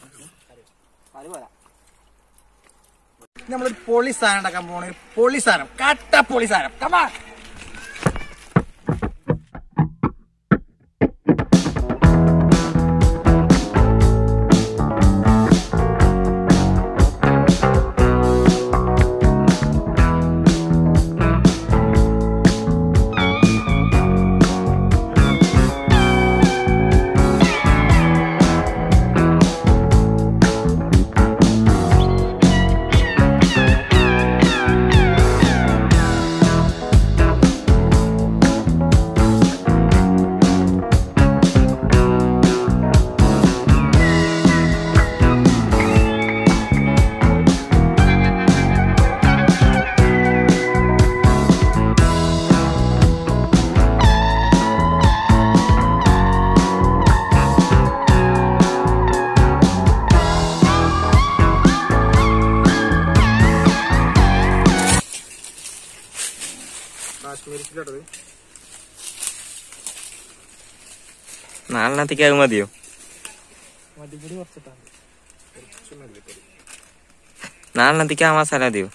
നമ്മളൊരു പൊളി സാധനം ഉണ്ടാക്കാൻ പോണ ഒരു പൊളി സാധനം കട്ട പൊളി സാധനം കമാ കാശ്മീരി ചില്ലടത് നാലെണ്ണത്തേക്ക് അത് മതിയോ മടിപൊടി കുറച്ചിട്ടാണ് കുറച്ച് മല്ലിപ്പൊടി നാലെണ്ണത്തേക്ക് ആ മസാല മതിയോ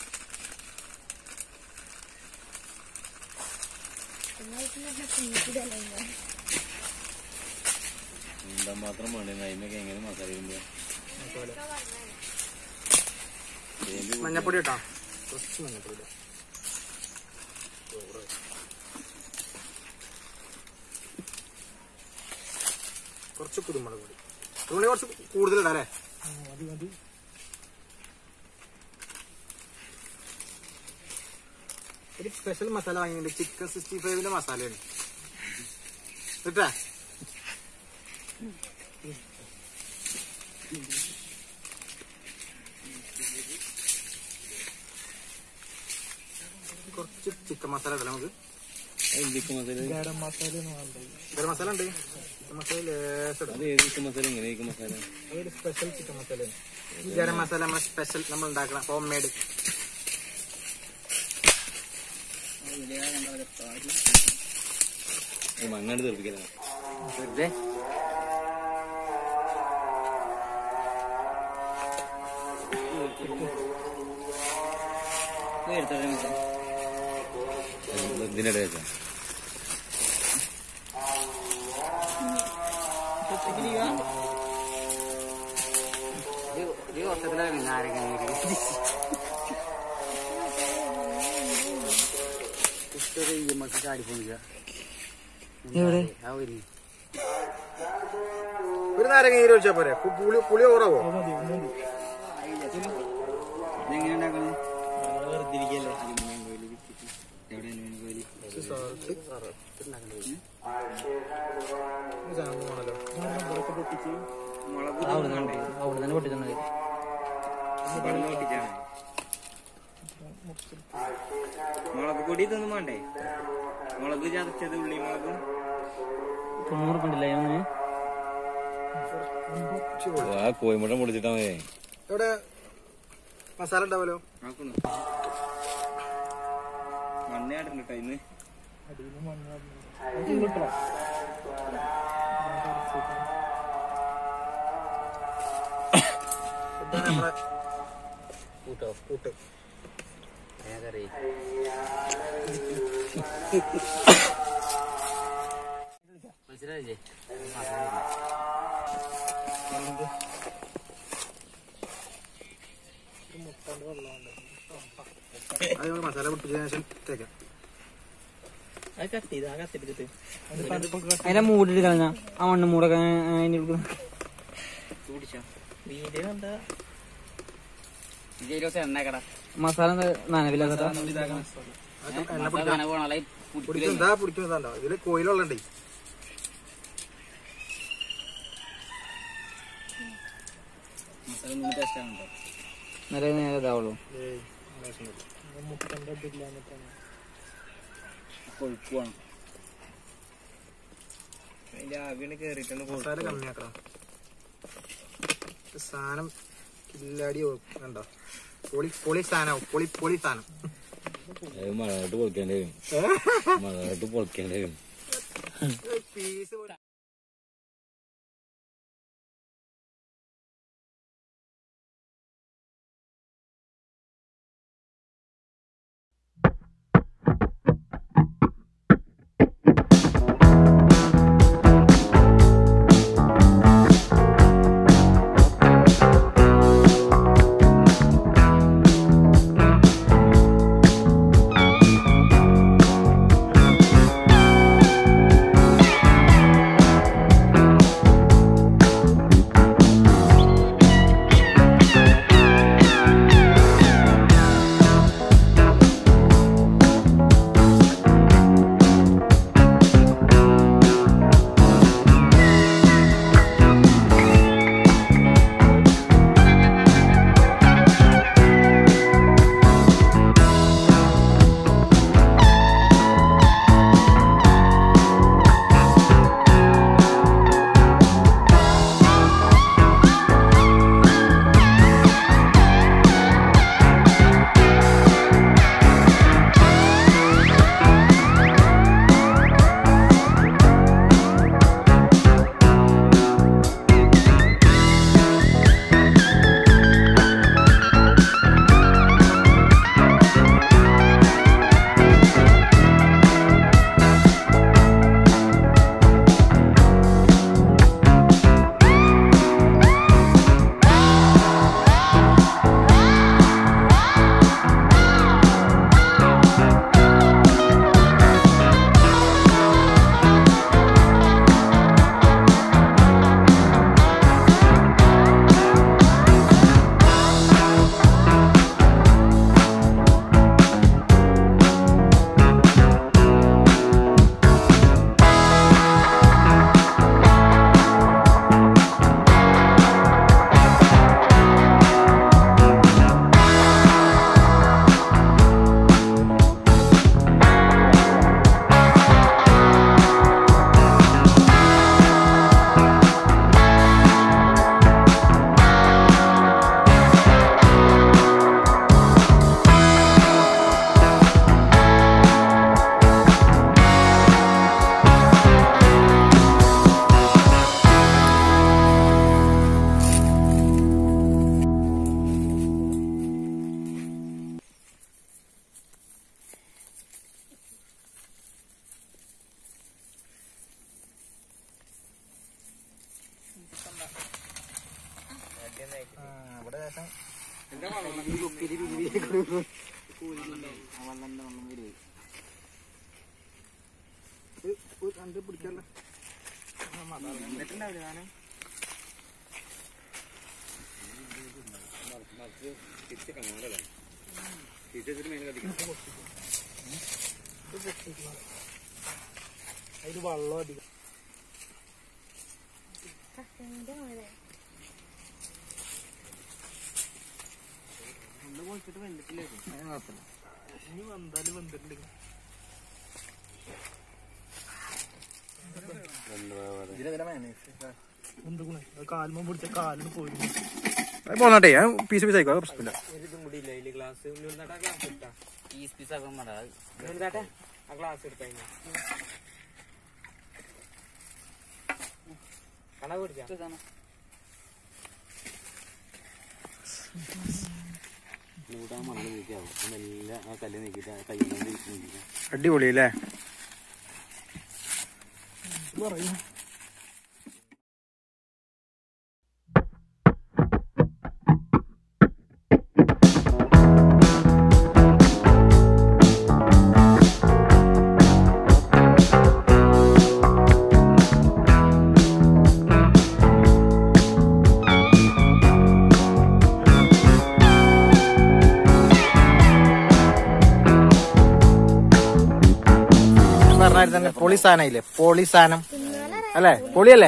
മഞ്ഞപ്പൊടി ഇട്ടാ കുറച്ച് മഞ്ഞപ്പൊടി ഇടാം കുറച്ച് കുരുമുളക് പൊടി കുരുമുളക് കുറച്ച് കൂടുതൽ ഇടാം അല്ലേ മതി മതി ഒരു സ്പെഷ്യൽ മസാല വാങ്ങിയിട്ടുണ്ട് ചിക്കൻ സിക്സ്റ്റി ഫൈവിന്റെ മസാലയാണ് കിട്ടാ കുറച്ച് ചിക്കൻ മസാല ഇടാം നമുക്ക് ഗരം മസാല ഗരം മസാല ഉണ്ട് ചിക്കൻ മസാല ലേശം ഇടാം. അതൊരു സ്പെഷ്യൽ ചിക്കൻ മസാലയാണ് ഈ ഗരം മസാല നമ്മളെ സ്പെഷ്യൽ നമ്മൾ ഉണ്ടാക്കണം ഹോം മെയ്ഡ് മങ്ങാണ്ട് തെറിപ്പിക്കലാണ് വെറുതെ ഇതിനിടെ വെച്ചാ ഈ വർഷത്തിലാണ് നാരങ്ങ നീര് ഇഷ്ടം ഈ മക്കൾ ചാടി പോണില്ല എവിടെ ആ ഒരു ഒരു നാരങ്ങ നീര് ഒഴിച്ചാ പോരെ പു- പുളി പുളി ഓറാവോ ഇതെങ്ങനെ ഉണ്ടാക്കുന്നത് അവിടെ തന്നെ പൊട്ടിച്ചത് മുളക് പൊടി ഇതൊന്നും വേണ്ടേ മുളക് ചതച്ചത് ഉള്ളി മുളകും തൊണ്ണൂറ് ഉണ്ടല്ലേ ഒന്ന് ആ കോഴിമുട്ട പൊടിച്ചിട്ടാ മതി ഇവിടെ മസാല ഉണ്ടാവല്ലോ മണ്ണ ആടുന്നുട്ടോ ഇന്ന് ഇതാണ് നമ്മളെ കൂട്ടോ കൂട്ട് ഏകറി മനസ്സിലായില്ലേ അത് നമ്മൾ മസാല പൊട്ടിച്ചതിന് ശേഷം തേക്കാം അതിന്റെ മൂടിട്ട് കളഞ്ഞ ആ മണ്ണ് മൂടൊക്കെ മസാല നനവില്ലാത്ത എണ്ണ പിടിക്കുന്നതാ പിടിക്കുന്നതാണ്ടോ ഇതില് കോയിലുള്ളണ്ടേ നല്ല നേരെ ഇതാവുള്ളൂ കൊഴുപ്പാണ് അതിന്റെ ആവിയാണ് കേറിയിട്ടാണ് മസാല കമ്മിയാക്കണം സാധനം കില്ലാടി കണ്ടോ പൊളി പൊളി സാധനം പൊളി പൊളി സാധനം മഴയിട്ട് പൊളിക്കേണ്ടി വരും മഴയിട്ട് പൊളിക്കേണ്ടി വരും പീസ് ഇവിടെ ശേഷം കണ്ട് പിടിക്കല്ലേ അതിന് വെള്ളം അധികം ഇനി വന്നാലും വന്നിട്ടുണ്ടെങ്കിൽ കാലുമ്പോ പിടിച്ച കാലിന് പോയി പോന്നോട്ടെ പീസ് പീസ് ആയിക്കോ പ്രശ്നമില്ല ഇതും കൂടി ഇല്ല ഇതില് ഗ്ലാസ് ഉള്ളിൽ ഗ്ലാസ് ഇട്ടാ പീസ് പീസ് ആക്കാൻ വേണ്ട ഉള്ളിൽ ആ ഗ്ലാസ് എടുത്താ കണ പിടിച്ചാ അടിപൊളി അല്ലേ പറഞ്ഞാൽ തന്നെ പൊളി സാധനം ഇല്ലേ പൊളി സാധനം അല്ലേ പൊളിയല്ലേ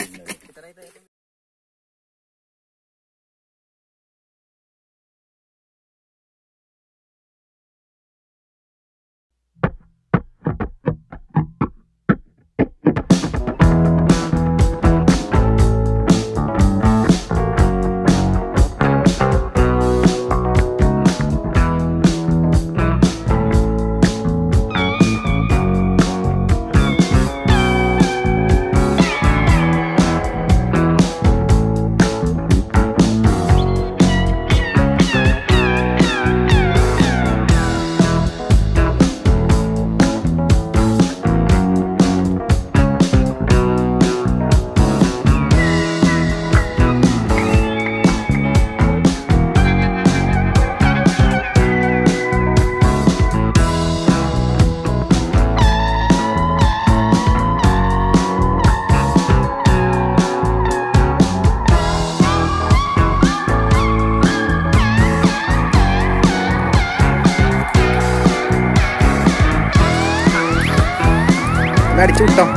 അടിച്ചു വിട്ടോ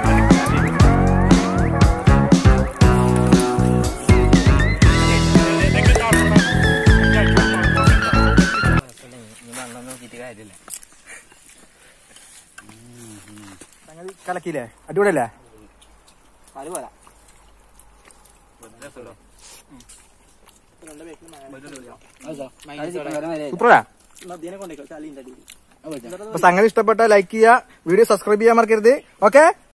സംഗതി കലക്കിയില്ലേ അടിപൊളിയല്ലേ അത് പോരാ സൂപ്പറാ അപ്പൊ സംഗതി ഇഷ്ടപ്പെട്ട ലൈക്ക് ചെയ്യുക വീഡിയോ സബ്സ്ക്രൈബ് ചെയ്യാൻ മറക്കരുത് ഓക്കെ